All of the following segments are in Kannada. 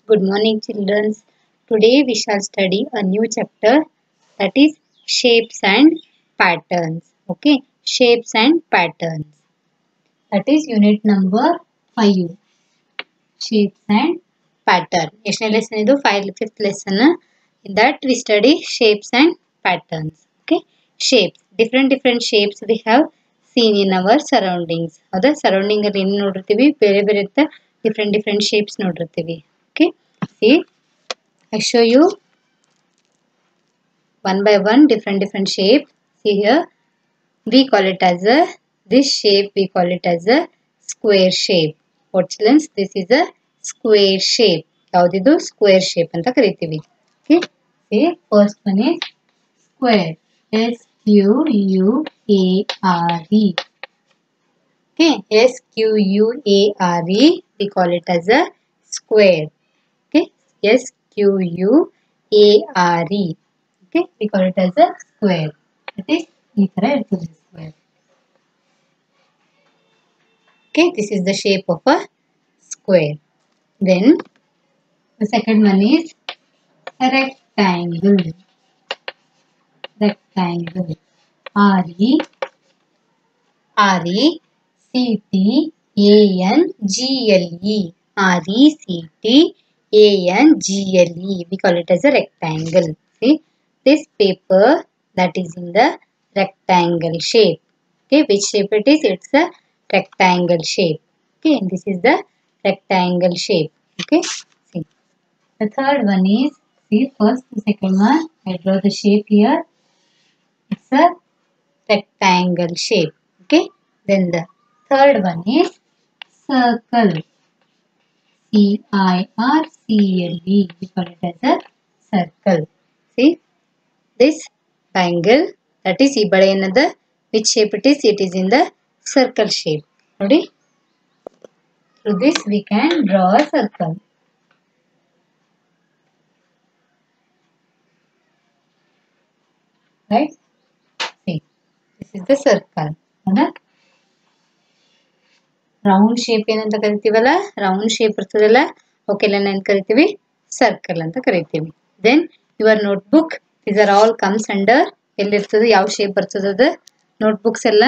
Good morning, children. Today we shall study a new chapter that is shapes and patterns. Okay, shapes and patterns. That is unit number 5. Shapes and pattern. ಎಷ್ಟನೇ ಲೆಸನ್ ಇದು five fifth lesson in that we study shapes and patterns okay shapes different different shapes we have seen in our surroundings ಹೌದಾ ಸರೌಂಡಿಂಗ್ ಅಲ್ಲಿ ಏನು ನೋಡಿರ್ತೀವಿ ಬೇರೆ ಬೇರೆ ಡಿಫ್ರೆಂಟ್ ಡಿಫ್ರೆಂಟ್ ಶೇಪ್ಸ್ ನೋಡಿರ್ತೀವಿ okay see I show you one by one different different shape see here we call it as a this shape we call it as a square shape what children this is a square shape ಯಾವುದಿದು ಸ್ಕ್ವೇರ್ ಶೇಪ್ ಅಂತ ಕರಿತೀವಿ okay see first one is square S Q U A R E okay S Q U A R E we call it as a square okay S Q U A R E okay we call it as a square that is ಈ ತರ ಇರ್ತದೆ square okay this is the shape of a square then the second one is a rectangle rectangle r e r e c t a n g l e r e c t a n g l e we call it as a rectangle see this paper that is in the rectangle shape okay which shape it is it's a rectangle shape okay and this is the rectangle shape okay see the third one is see first the second one i draw the shape here it's a rectangle shape okay then the third one is circle c i r c l e we call it as a circle see this triangle that is ಈ ಬಳೆ ಏನದ which shape it is it is in the circle shape ನೋಡಿ through this we can draw a circle right see this is the circle ಹೌದಾ ರೌಂಡ್ ಶೇಪ್ ಏನಂತ ಕರಿತೀವಲ್ಲ ರೌಂಡ್ ಶೇಪ್ ಇರ್ತದಲ್ಲ ಅವಕ್ಕೆಲ್ಲ ಏನ್ ಕರಿತೀವಿ ಸರ್ಕಲ್ ಅಂತ ಕರಿತೀವಿ then your notebook these are all comes under ಎಲ್ಲಿರ್ತದೆ ಯಾವ ಶೇಪ್ ಬರ್ತದೆ ಅದು ನೋಟ್ಬುಕ್ಸ್ ಎಲ್ಲ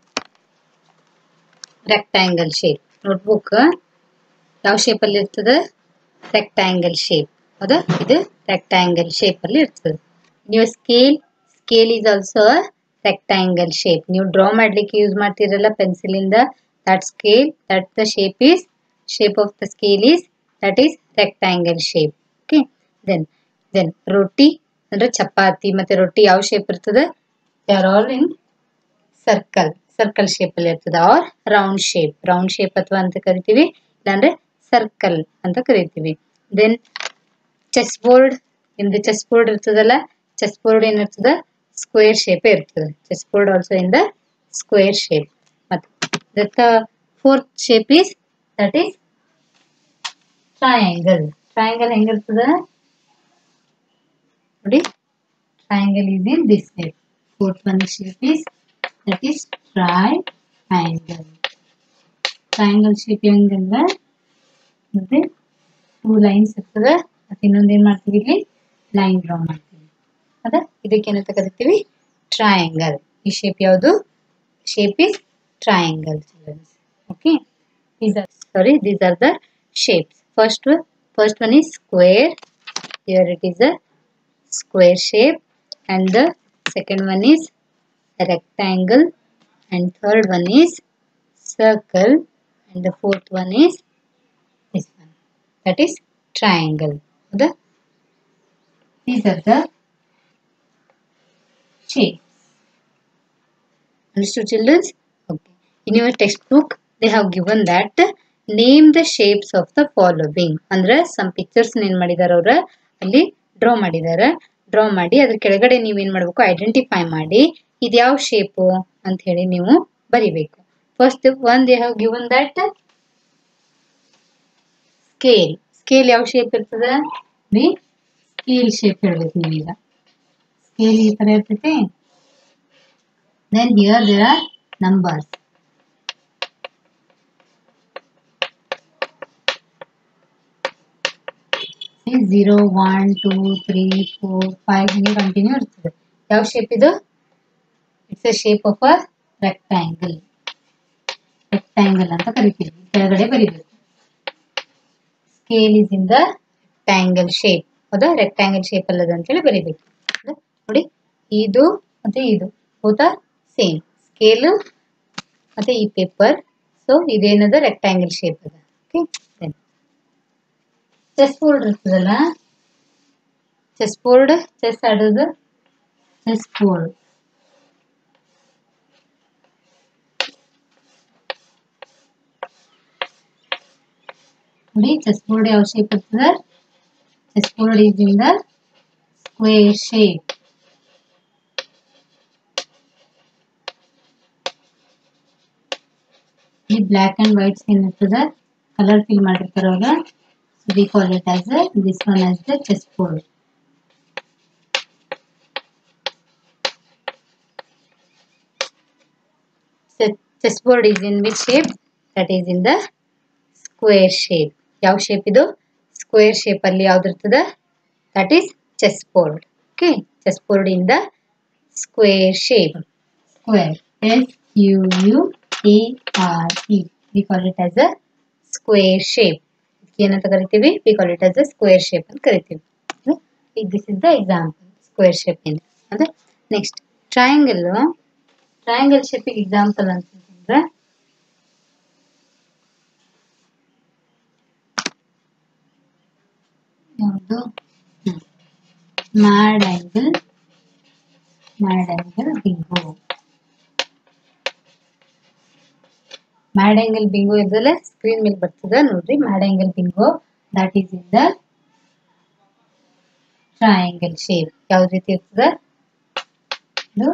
ರೆಕ್ಟ್ಯಾಂಗಲ್ ಶೇಪ್ ನೋಟ್ಬುಕ್ ಯಾವ ಶೇಪಲ್ಲಿ ಇರ್ತದೆ ರೆಕ್ಟ್ಯಾಂಗಲ್ ಶೇಪ್ ಹೌದಾ ಇದು ರೆಕ್ಟ್ಯಾಂಗಲ್ ಶೇಪಲ್ಲಿ ಇರ್ತದೆ ನೀವು scale scale is also rectangle shape ನೀವು ಡ್ರಾ ಮಾಡ್ಲಿಕ್ಕೆ ಯೂಸ್ ಮಾಡ್ತಿರಲ್ಲ ಪೆನ್ಸಿಲಿಂದ that scale that the shape is shape of the scale is that is rectangle shape okay then then ರೊಟ್ಟಿ ಅಂದ್ರೆ ಚಪಾತಿ ಮತ್ತೆ ರೊಟ್ಟಿ ಯಾವ ಶೇಪ್ ಇರ್ತದೆ they are all in circle circle shape ಅಲ್ಲಿ ಇರ್ತದೆ or round shape round shape ಅಥವಾ ಅಂತ ಕರಿತೀವಿ ಇಲ್ಲಾಂದ್ರೆ ಸರ್ಕಲ್ ಅಂತ ಕರಿತೀವಿ ದೆನ್ ಚೆಸ್ ಬೋರ್ಡ್ ನಿಮ್ದು ಚೆಸ್ ಬೋರ್ಡ್ ಇರ್ತದಲ್ಲ ಚೆಸ್ ಬೋರ್ಡ್ ಏನಿರ್ತದ ಸ್ಕ್ವೇರ್ ಶೇಪ್ ಇರ್ತದೆ chess board also in the square shape ಮತ್ತೆ the fourth shape is that is triangle triangle ಹೆಂಗಿರ್ತದ ನೋಡಿ triangle is in this shape fourth one shape is that is triangle triangle shape ಹೆಂಗಂದ್ರೆ ಮತ್ತೆ ಟೂ ಲೈನ್ಸ್ ಇರ್ತದೆ ಮತ್ತೆ ಇನ್ನೊಂದು ಏನ್ ಮಾಡ್ತೀವಿ ಇಲ್ಲಿ ಲೈನ್ ಡ್ರಾ ಮಾಡ್ತೀವಿ ಅದ ಇದಕ್ಕೆ ಏನಂತ ಕರಿತೀವಿ ಟ್ರಯಾಂಗಲ್ ಈ ಶೇಪ್ ಯಾವುದು shape is triangle childrens okay these are sorry these are the shapes first one first one is square here it is a square shape and the second one is a rectangle and third one is circle and the fourth one is this one that is triangle the these are the shapes understood children okay in your textbook they have given that name the shapes of the following ಅಂದ್ರೆ some pictures ಏನ್ ಮಾಡಿದಾರ ಅವ್ರ ಅಲ್ಲಿ ಡ್ರಾ ಮಾಡಿದ್ದಾರೆ ಡ್ರಾ ಮಾಡಿ ಅದ್ರ ಕೆಳಗಡೆ ನೀವೇನ್ ಮಾಡ್ಬೇಕು ಐಡೆಂಟಿಫೈ ಮಾಡಿ ಇದ್ಯಾವ ಶೇಪು ಅಂತ ಹೇಳಿ ನೀವು ಬರಿಬೇಕು first one they have given that scale scale ಯಾವ ಶೇಪ್ ಇರ್ತದ ಬಿ ಸ್ಕೇಲ್ ಶೇಪ್ ಹೇಳ್ಬೇಕು ನೀವೀಗ ಸ್ಕೇಲ್ ಈ ತರ ಇರ್ತೈತಿ then here there are numbers zero one two three four five ಹಿಂಗೆ ಕಂಟಿನ್ಯೂ ಇರ್ತದೆ ಯಾವ ಶೇಪ್ ಇದು it's a shape of a rectangle rectangle ಅಂತ ಕರಿತೀವಿ ಕೆಳಗಡೆ ಬರಿಬೇಕು scale is in the rectangle shape ಹೌದಾ ರೆಕ್ಟ್ಯಾಂಗಲ್ ಶೇಪ್ ಅಲ್ಲದ ಅಂತೇಳಿ ಬರಿಬೇಕು ಹೌದಾ? ನೋಡಿ ಇದು ಮತ್ತೆ ಇದು ಹೌದಾ ಸೇಮ್ ಸ್ಕೇಲ್ ಮತ್ತೆ ಈ ಪೇಪರ್ ಸೊ ಇದೇನದ ರೆಕ್ಟ್ಯಾಂಗಲ್ ಶೇಪ್ ಅದ ಓಕೆ ಚೆಸ್ ಬೋರ್ಡ್ ಇರ್ತದಲ್ಲ ಚೆಸ್ ಬೋರ್ಡ್ ಚೆಸ್ ಆಡೋದು ಚೆಸ್ ಬೋರ್ಡ್ ನೋಡಿ ಚೆಸ್ ಬೋರ್ಡ್ ಯಾವ ಶೇಪ್ ಇರ್ತದ chess board is in the square shape ಈ ಬ್ಲ್ಯಾಕ್ ಅಂಡ್ ವೈಟ್ ಏನಿರ್ತದ ಕಲರ್ ಫಿಲ್ ಮಾಡಿರ್ತಾರ ಅವಾಗ we call it as this one as the chess board chess board is in which shape that is in the square shape ಯಾವ ಶೇಪ್ ಇದು ಸ್ಕ್ವೇರ್ ಶೇಪ್ ಅಲ್ಲಿ ಯಾವ್ದಿರ್ತದ that is chess board okay chess board in the square shape square S U U A R E we call it as a square shape ಏನಂತ ಕರಿತೀವಿ we call it as a square shape ಅಂತ ಕರಿತೀವಿ this is the example square shape ಇಂದ ಅಂದ್ರೆ ನೆಕ್ಸ್ಟ್ ಟ್ರಯಾಂಗಲ್ ಟ್ರಯಾಂಗಲ್ ಶೇಪಿಗೆ ಎಕ್ಸಾಂಪಲ್ ಅಂತಂದ್ರೆ ಯಾವುದು mad angle mad angle Bingo mad angle Bingo ಇದೆಲ್ಲ ಸ್ಕ್ರೀನ್ ಮೇಲೆ ಬರ್ತದ ನೋಡ್ರಿ mad angle Bingo that is in the triangle shape ಯಾವ ರೀತಿ ಇರ್ತದ ಇದು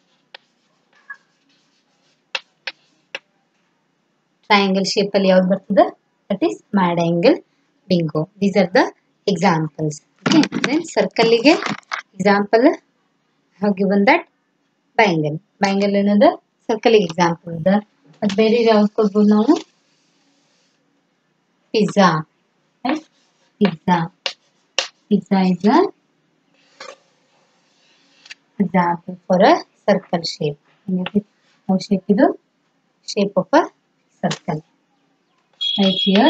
ಟ್ರಯಾಂಗಲ್ ಶೇಪ್ ಅಲ್ಲಿ ಯಾವ್ದು ಬರ್ತದ that is mad angle Bingo these are the examples okay then ಸರ್ಕಲ್ಗೆ example have given that bangle bangle ಅನ್ನೋದು ಸರ್ಕಲ್ಗೆ ಎಕ್ಸಾಂಪಲ್ ಅದ ಅದು ಬೇರೆ ಯಾವ್ದು ಕೊಡ್ಬೋದು ನಾವು pizza pizza pizza is a example for a circle shape ಯಾವ ಶೇಪ್ ಇದು shape of a circle. Right here,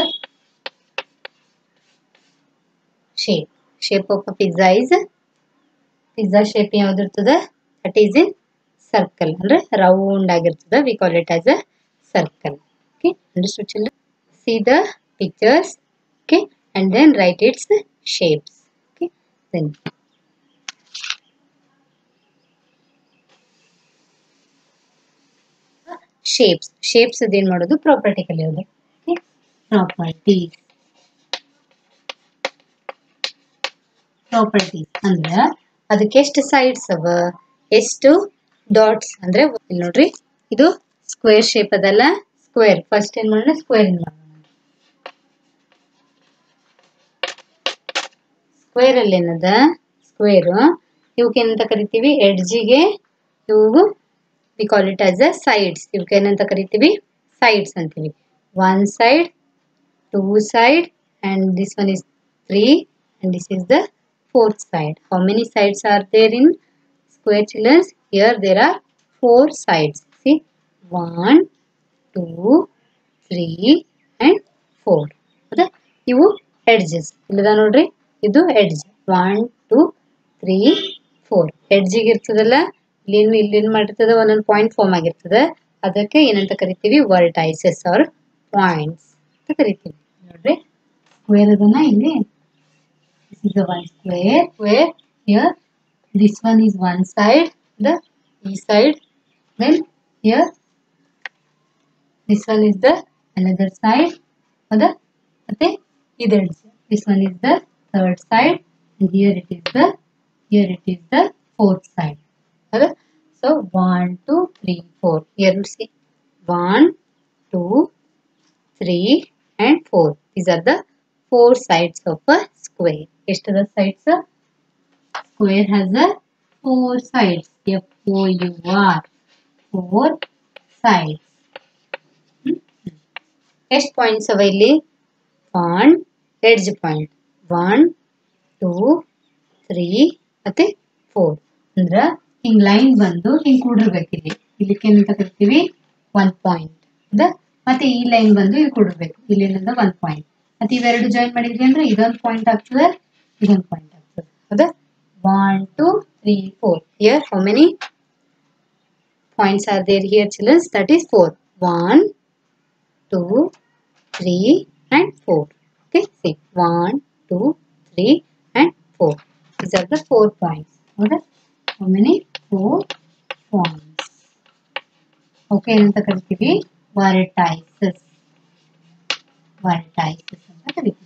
shape. Shape of a pizza is pizza shape ಯಾವ್ದಿರ್ತದ ದಟ್ ಈಸ್ ಇನ್ ಸರ್ಕಲ್ ಅಂದ್ರೆ ರೌಂಡ್ ಆಗಿರ್ತದ we call it as a circle okay understood children see the pictures okay and then right it's shapes okay then shapes shapes ಅದೇನ್ ಮಾಡೋದು ಪ್ರಾಪರ್ಟಿ ಕಲಿಯೋದು ಪ್ರಾಪರ್ಟಿ ಪ್ರಾಪರ್ಟೀಸ್ ಅಂದ್ರ ಅದಕ್ಕೆ ಎಷ್ಟು ಸೈಡ್ಸ್ ಅವ ಎಷ್ಟು ಡಾಟ್ಸ್ ಅಂದ್ರೆ ಇಲ್ಲಿ ನೋಡ್ರಿ ಇದು ಸ್ಕ್ವೇರ್ ಶೇಪ್ ಅದಲ್ಲ ಸ್ಕ್ವೇರ್ ಫಸ್ಟ್ ಏನ್ ಮಾಡೋಣ ಸ್ಕ್ವೇರ್ ಮಾಡೋಣ ಸ್ಕ್ವೇರ್ ಅಲ್ಲಿ ಏನದ ಸ್ಕ್ವೇರ್ ಇವಕ್ಕೆ ಏನಂತ ಕರಿತೀವಿ ಎಡ್ಜಿಗೆ ಇವು we call it as a sides ಇವಕ್ಕೆ ಏನಂತ ಕರಿತೀವಿ ಸೈಡ್ಸ್ ಅಂತೀವಿ one side two side and this one is three and this is the fourth side. How many sides are there in square children? Here there are four sides. See, one, two, three, and four. ಹೌದಾ ಇವು ಎಡ್ಜಸ್ ಇಲ್ಲದ ನೋಡ್ರಿ ಇದು edge one two three four ಎಡ್ಜಿಗೆ ಇರ್ತದಲ್ಲ ಇಲ್ಲೇನು ಇಲ್ಲೇನು ಮಾಡಿರ್ತದ ಒಂದೊಂದು ಪಾಯಿಂಟ್ ಫಾರ್ಮ್ ಆಗಿರ್ತದ ಅದಕ್ಕೆ ಏನಂತ ಕರಿತೀವಿ ವರ್ಟೈಸಸ್ ಆರ್ ಪಾಯಿಂಟ್ಸ್ ಅಂತ ಕರಿತೀವಿ ನೋಡ್ರಿ ಸ್ಕ್ವೇರ್ ಅದನ್ನ ಇಲ್ಲಿ this is the one square where here this one is one side the e side then here this one is the another side the ಮತ್ತೆ ಇದರ this one is the third side and here it is the here it is the fourth side ಹೌದಾ so one two three four here you see one two three and four these are the four sides of a square ಎಷ್ಟದ sides square has a four sides f o u r four sides ಎಷ್ಟು ಪಾಯಿಂಟ್ಸ್ ಅವ ಇಲ್ಲಿ one edge point one two three ಮತ್ತೆ ಫೋರ್ ಅಂದ್ರ ಹಿಂಗ್ ಲೈನ್ ಬಂದು ಹಿಂಗ್ ಕೂಡಿರ್ಬೇಕು ಇಲ್ಲಿ ಇಲ್ಲಿಕ್ಕೆ ಏನಂತ ಕರಿತೀವಿ ಒನ್ ಪಾಯಿಂಟ್ ಹೌದಾ ಮತ್ತೆ ಈ ಲೈನ್ ಬಂದು ಇಲ್ಲಿ ಕೂಡಿರ್ಬೇಕು ಇಲ್ಲಿಂದ ಒನ್ ಪಾಯಿಂಟ್ ಮತ್ತೆ ಇವೆರಡು ಜಾಯಿನ್ ಮಾಡಿದ್ವಿ ಅಂದ್ರೆ ಇದೊಂದು ಪಾಯಿಂಟ್ ಆಗ್ತದೆ ಇದೊಂದು ಪಾಯಿಂಟ್ ಆಗ್ತದೆ ಹೌದಾ one two three four here how many points are there here children that is 4 1 2 3 and 4 okay see 1 2 3 and 4 these are the four points okay how many four points okay ಏನಂತ ಕರಿತೀವಿ vertices vertices ಅಂತ ಕರಿತೀವಿ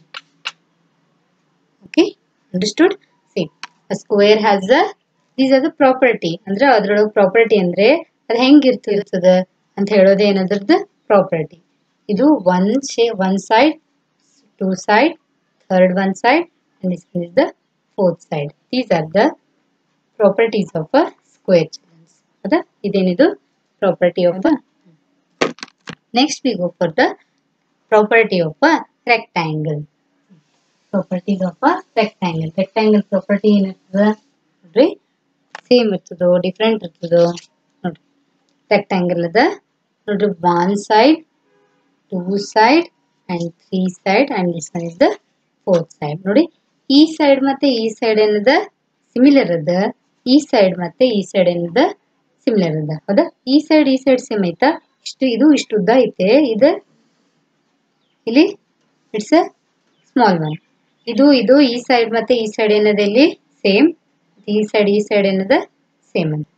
okay understood see a square has the these are the property ಅಂದ್ರೆ ಅದ್ರೊಳಗೆ ಪ್ರಾಪರ್ಟಿ ಅಂದ್ರೆ ಅದು ಹೆಂಗಿರ್ತಿರ್ತದ ಅಂತ ಹೇಳೋದೇ ಏನದ್ರದ್ದು ಪ್ರಾಪರ್ಟಿ ಇದು ಒನ್ ಶೇ one side two side third one side and this is the fourth side these are the properties of a square childrens ಹೌದಾ ಇದೇನಿದು property of a next we go for the property of a rectangle properties of a rectangle rectangle property ಏನಿರ್ತದ ನೋಡ್ರಿ ಸೇಮ್ ಇರ್ತದೋ ಡಿಫ್ರೆಂಟ್ ಇರ್ತದೋ ನೋಡ್ರಿ ರೆಕ್ಟ್ಯಾಂಗಲ್ ಅದ ನೋಡ್ರಿ one side two side and three side and this one is the fourth side ನೋಡಿ ಈ ಸೈಡ್ ಮತ್ತೆ ಈ ಸೈಡ್ ಏನದ ಸಿಮಿಲರ್ ಅದ ಈ ಸೈಡ್ ಮತ್ತೆ ಈ ಸೈಡ್ ಏನದ ಸಿಮಿಲರ್ ಅದ ಹೌದಾ ಈ ಸೈಡ್ ಈ ಸೈಡ್ ಸೇಮ್ ಐತಾ ಇಷ್ಟು ಇದು ಇಷ್ಟು ಉದ್ದ ಐತೆ ಇದು ಇಲ್ಲಿ ಇಟ್ಸ್ ಅ ಸ್ಮಾಲ್ ಒನ್ ಇದು ಇದು ಈ ಸೈಡ್ ಮತ್ತೆ ಈ ಸೈಡ್ ಏನದ ಇಲ್ಲಿ ಸೇಮ್ ಈ ಸೈಡ್ ಈ ಸೈಡ್ ಏನದ ಸೇಮ್ ಅದ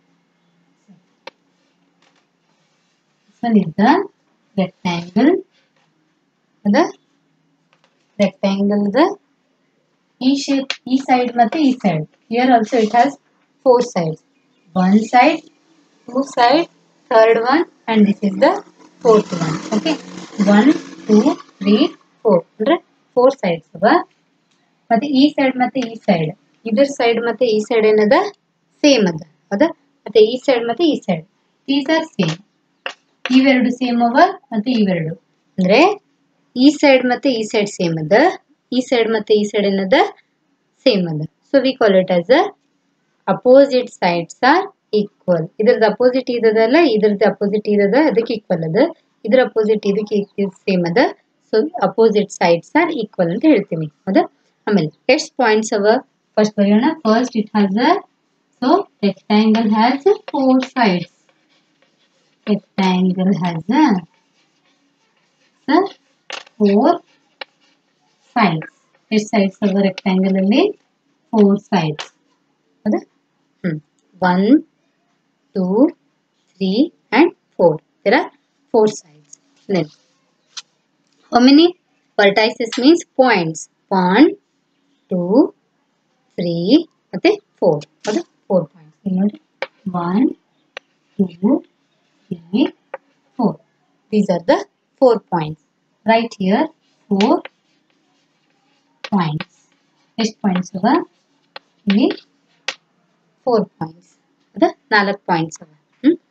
one is the rectangle the rectangle the ಈ shape ಈ side ಮತ್ತೆ ಈ side here also it has four sides one side two side third one and this is the fourth one okay one two three four ಅಂದ್ರೆ four sides ಅವ ಮತ್ತೆ ಈ ಸೈಡ್ ಮತ್ತೆ ಈ ಸೈಡ್ ಇದ್ರ ಸೈಡ್ ಮತ್ತೆ ಈ ಸೈಡ್ ಏನದ ಸೇಮ್ ಅದ ಹೌದಾ ಮತ್ತೆ ಈ ಸೈಡ್ ಮತ್ತೆ ಈ ಸೈಡ್ ದೀಸ್ ಆರ್ ಸೇಮ್ ಇವೆರಡು ಸೇಮ್ ಅವ ಮತ್ತೆ ಇವೆರಡು ಅಂದ್ರೆ ಈ ಸೈಡ್ ಮತ್ತೆ ಈ ಸೈಡ್ ಸೇಮ್ ಅದ ಈ ಸೈಡ್ ಮತ್ತೆ ಈ ಸೈಡ್ ಏನದ ಸೇಮ್ ಅದ so we call it as a opposite sides are equal ಇದ್ರದ್ದು ಅಪೋಸಿಟ್ ಇದದಲ್ಲ ಇದ್ರದ್ದು ಅಪೋಸಿಟ್ ಇದದ ಅದಕ್ಕೆ ಈಕ್ವಲ್ ಅದ ಇದ್ರ ಅಪೋಸಿಟ್ ಇದಕ್ಕೆ ಸೇಮ್ ಅದ so opposite sides are equal ಅಂತ ಹೇಳ್ತೀವಿ ಹೌದಾ ಆಮೇಲೆ ಎಷ್ಟು ಪಾಯಿಂಟ್ಸ್ ಅವ ಫಸ್ಟ್ ಬರೆಯೋಣ first it has a so rectangle has four sides rectangle has a, a four sides. ಎಷ್ಟು sides ಅವ rectangle ಅಲ್ಲಿ four sides. ಹೌದಾ hmm one two three and four there are four sides. Then how many vertices means points? One, two, three ಮತ್ತೆ ಫೋರ್ ಹೌದಾ ಫೋರ್ ಪಾಯಿಂಟ್ಸ್ ಇಲ್ಲಿ ನೋಡಿ one two three, four. These are the four points. Right here, four points. ಎಷ್ಟು ಪಾಯಿಂಟ್ಸ್ ಅವ ಇಲ್ಲಿ ಫೋರ್ ಪಾಯಿಂಟ್ಸ್ ಅದ ನಾಲ್ಕು ಪಾಯಿಂಟ್ಸ್ ಅವ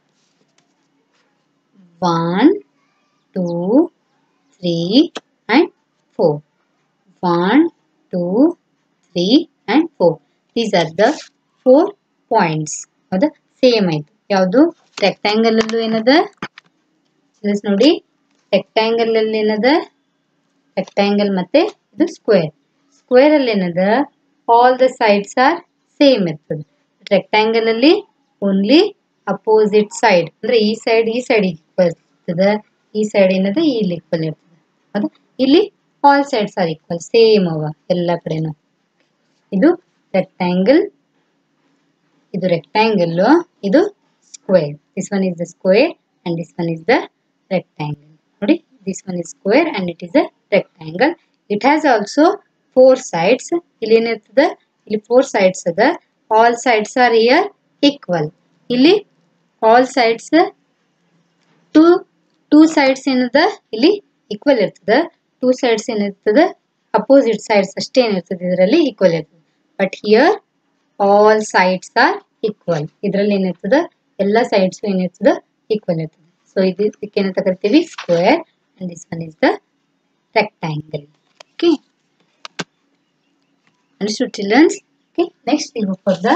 one two three and four one two three and four these are the four points ಹೌದಾ ಸೇಮ್ ಆಯ್ತು ಯಾವುದು ರೆಕ್ಟ್ಯಾಂಗಲ್ ಅಲ್ಲೂ ಏನದ ಇಲ್ಲಿಸ್ ನೋಡಿ ರೆಕ್ಟ್ಯಾಂಗಲ್ ಅಲ್ಲಿ ಏನದ ರೆಕ್ಟ್ಯಾಂಗಲ್ ಮತ್ತೆ ಇದು ಸ್ಕ್ವೇರ್ ಸ್ಕ್ವೇರ್ ಅಲ್ಲಿ ಏನದ all the sides are same ಇರ್ತದೆ ರೆಕ್ಟ್ಯಾಂಗಲ್ ಅಲ್ಲಿ ಓನ್ಲಿ ಅಪೋಸಿಟ್ ಸೈಡ್ ಅಂದ್ರೆ ಈ ಸೈಡ್ ಈ ಸೈಡ್ ಈಕ್ವಲ್ ಇರ್ತದೆ ಈ ಸೈಡ್ ಏನದ ಇಲ್ಲಿ ಈಕ್ವಲ್ ಇರ್ತದೆ ಅದು ಇಲ್ಲಿ all sides are equal same ಅವ ಎಲ್ಲ ಕಡೆನೂ ಇದು ರೆಕ್ಟ್ಯಾಂಗಲ್ ಇದು ರೆಕ್ಟ್ಯಾಂಗಲ್ ಇದು square. This one is the square and this one is the rectangle. ನೋಡಿ this one is square and it is a rectangle. It has also four sides. ಇಲ್ಲಿ ಏನಿರ್ತದ ಇಲ್ಲಿ four sides ಅದ all sides are here equal. ಇಲ್ಲಿ all sides two two sides ಏನದ ಇಲ್ಲಿ equal ಇರ್ತದ two sides ಏನಿರ್ತದ ಅಪೋಸಿಟ್ ಸೈಡ್ಸ್ ಅಷ್ಟೇ ಏನಿರ್ತದೆ ಇದರಲ್ಲಿ ಈಕ್ವಲ್ ಇರ್ತದೆ but here all sides are equal ಇದರಲ್ಲಿ ಏನಿರ್ತದ ಎಲ್ಲ ಸೈಡ್ಸ್ ಏನಿರ್ತದ ಈಕ್ವಲ್ ಇರ್ತದೆ ಸೊ ಇದು ಇದಕ್ಕೆ ಏನಂತ ಕರಿತೀವಿ square and this one is the rectangle okay Understood, children? Okay, next we go for the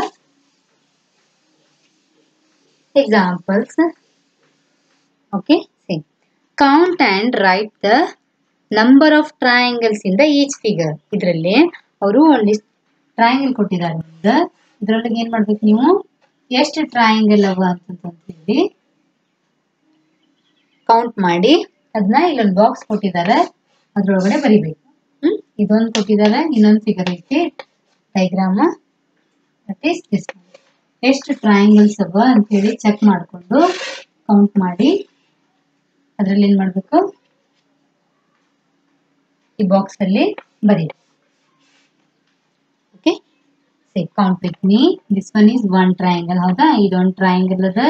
examples. Okay, see. Count and write the number of triangles in the each figure. ಇದರಲ್ಲಿ ಅವರು ಒಂದಿಷ್ಟು ಟ್ರಯಾಂಗಲ್ ಕೊಟ್ಟಿದ್ದಾರೆ ಒಂದು ಇದರೊಳಗೆ ಏನು ಮಾಡ್ಬೇಕು ನೀವು ಎಷ್ಟು ಟ್ರಯಾಂಗಲ್ ಅವ ಅಂತಂತೇಳಿ ಕೌಂಟ್ ಮಾಡಿ ಅದನ್ನ ಇಲ್ಲೊಂದು ಬಾಕ್ಸ್ ಕೊಟ್ಟಿದ್ದಾರೆ ಅದ್ರೊಳಗಡೆ ಬರಿಬೇಕು ಹ್ಮ್ ಇದೊಂದು ಕೊಟ್ಟಿದ್ದಾರೆ ಇನ್ನೊಂದು ಫಿಗರ್ ಐತಿ ಡೈಗ್ರಾಮ್ ದಟ್ ಈಸ್ ದಿಸ್ ಎಷ್ಟು ಟ್ರಯಾಂಗಲ್ಸ್ ಅವ ಅಂತೇಳಿ ಚೆಕ್ ಮಾಡಿಕೊಂಡು ಕೌಂಟ್ ಮಾಡಿ ಅದರಲ್ಲಿ ಏನು ಮಾಡಬೇಕು ಈ ಬಾಕ್ಸ್ ಅಲ್ಲಿ ಬರೀರಿ okay say count with me this one is one triangle ಹೌದಾ ಇದೊಂದು ಟ್ರಯಾಂಗಲ್ ಅದ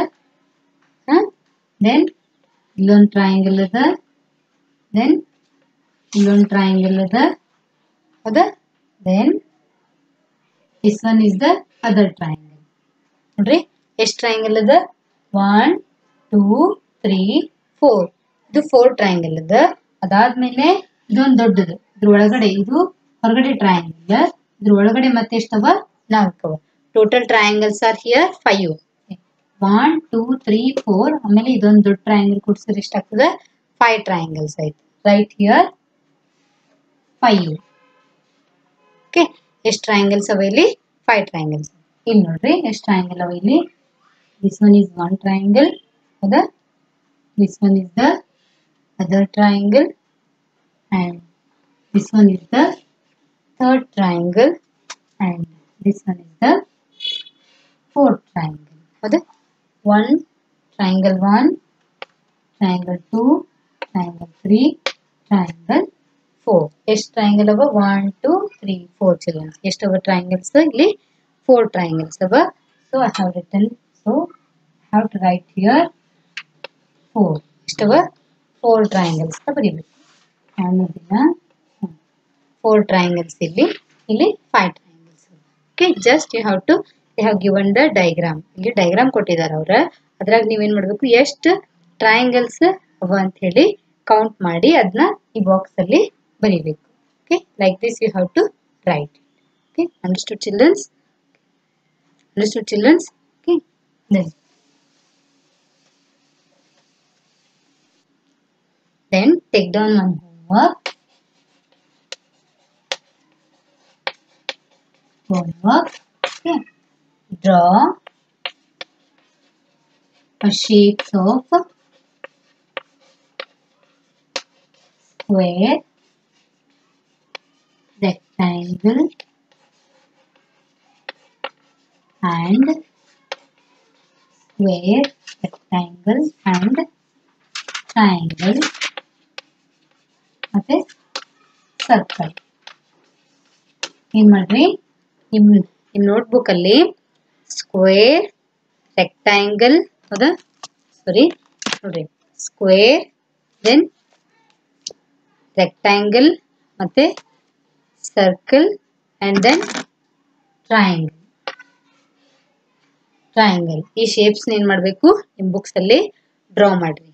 ದೆನ್ ಇಲ್ಲೊಂದು ಟ್ರಯಾಂಗಲ್ ಅದ ದೆನ್ ಇಲ್ಲೊಂದು ಟ್ರಯಾಂಗಲ್ ಅದ ಹೌದಾ then this one is the other triangle ನೋಡ್ರಿ ಎಷ್ಟು ಟ್ರಯಾಂಗಲ್ ಅದ ಒನ್ ಟೂ ತ್ರೀ ಫೋರ್ ಇದು ಫೋರ್ ಟ್ರಯಾಂಗಲ್ ಅದ ಅದಾದ್ಮೇಲೆ ಇದೊಂದು ದೊಡ್ಡದು ಇದ್ರ ಒಳಗಡೆ ಇದು ಹೊರಗಡೆ ಟ್ರಯಾಂಗಲ್ ಇದ್ರ ಒಳಗಡೆ ಮತ್ತೆ ಎಷ್ಟವ ನಾಲ್ಕು total triangles are here five one two three four ಆಮೇಲೆ ಇದೊಂದು ದೊಡ್ಡ ಟ್ರಯಾಂಗಲ್ ಕೊಡ್ಸಿದ್ರೆ ಎಷ್ಟಾಗ್ತದೆ ಫೈವ್ ಟ್ರಯಾಂಗಲ್ಸ್ ಆಯ್ತು ರೈಟ್ ಹಿಯರ್ ಫೈವ್ ಓಕೆ ಎಷ್ಟು ಟ್ರಯಾಂಗಲ್ಸ್ ಅವ ಇಲ್ಲಿ ಫೈವ್ ಟ್ರಯಾಂಗಲ್ಸ್ ಇಲ್ಲಿ ನೋಡ್ರಿ ಎಷ್ಟು ಟ್ರಯಾಂಗಲ್ ಅವ ಇಲ್ಲಿ this one is one triangle ಹೌದಾ this one is the other triangle and this one is the third triangle and this one is the fourth triangle ಹೌದಾ one triangle one triangle two triangle three triangle four ಎಷ್ಟು ಟ್ರಯಾಂಗಲ್ ಅವ one two three four childrens ಎಷ್ಟು ಅವ ಟ್ರಯಾಂಗಲ್ಸ್ ಇಲ್ಲಿ ಫೋರ್ ಟ್ರಯಾಂಗಲ್ಸ್ ಅವ so I have written so have to write here four ಇಷ್ಟವ ಫೋರ್ ಟ್ರಯಾಂಗಲ್ಸ್ ಬರೀಬೇಕು ಅನ್ನೋದಿಲ್ಲ ಫೋರ್ ಟ್ರಯಾಂಗಲ್ಸ್ ಇಲ್ಲಿ ಇಲ್ಲಿ five triangles okay just you have to they have given the diagram ಇಲ್ಲಿ ಡೈಗ್ರಾಮ್ ಕೊಟ್ಟಿದ್ದಾರೆ ಅವ್ರ ಅದ್ರಾಗ ನೀವೇನ್ ಮಾಡ್ಬೇಕು ಎಷ್ಟು ಟ್ರಯಾಂಗಲ್ಸ್ ಅವ ಅಂತ ಹೇಳಿ ಕೌಂಟ್ ಮಾಡಿ ಅದನ್ನ ಈ ಬಾಕ್ಸ್ ಅಲ್ಲಿ ಬರೀಬೇಕು okay like this you have to write okay understood childrens understood childrens okay then then take down one homework homework okay draw a shapes of square rectangle and square rectangle and triangle ಮತ್ತೆ ಸರ್ಕಲ್ ಏನ್ ಮಾಡ್ರಿ ನಿಮ್ ನಿಮ್ ನೋಟ್ಬುಕ್ ಅಲ್ಲಿ ಸ್ಕ್ವೇರ್ ರೆಕ್ಟ್ಯಾಂಗಲ್ ಹೌದಾ ಸಾರಿ ನೋಡ್ರಿ ಸ್ಕ್ವೇರ್ ದೆನ್ ರೆಕ್ಟ್ಯಾಂಗಲ್ ಮತ್ತೆ circle and then triangle triangle ಈ ಶೇಪ್ಸ್ ಏನ್ ಮಾಡ್ಬೇಕು ನಿಮ್ ಬುಕ್ಸ್ ಅಲ್ಲಿ ಡ್ರಾ ಮಾಡ್ರಿ